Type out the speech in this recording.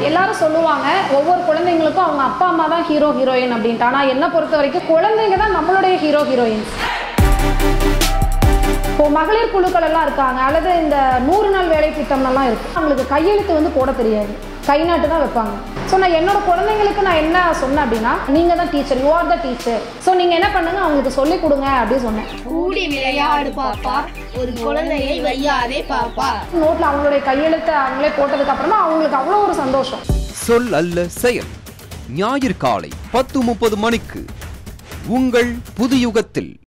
எல்லாரும் சொல்லுவாங்க ஒவ்வொரு குழந்தைங்களுக்கும் அவங்க அப்பா அம்மா தான் ஹீரோ ஹீரோயின் அப்படின்ட்டு ஆனால் என்னை பொறுத்த வரைக்கும் குழந்தைங்க தான் நம்மளுடைய ஹீரோ ஹீரோயின் இப்போ மகளிர் குழுக்கள் எல்லாம் இருக்காங்க அல்லது இந்த நூறு நாள் வேலை திட்டம்லாம் இருக்கு அவங்களுக்கு கையெழுத்து வந்து போட தெரியாது கை நாட்டு தான் வைப்பாங்க ஸோ நான் என்னோட குழந்தைங்களுக்கு நான் என்ன சொன்னேன் அப்படின்னா நீங்க தான் teacher you are the teacher so நீங்க என்ன பண்ணுங்க அவங்களுக்கு சொல்லி கொடுங்க அப்படின்னு சொன்னேன் கூடி விளையாடு பாப்பா ஒரு குழந்தையை வையாதே பாப்பா நோட்ல அவங்களுடைய கையெழுத்தை அவங்களே போட்டதுக்கு அப்புறமா அவங்களுக்கு அவ்வளோ ஒரு சந்தோஷம் சொல் அல்ல செயல் ஞாயிறு காலை பத்து முப்பது மணிக்கு உங்கள் புதுயுகத்தில்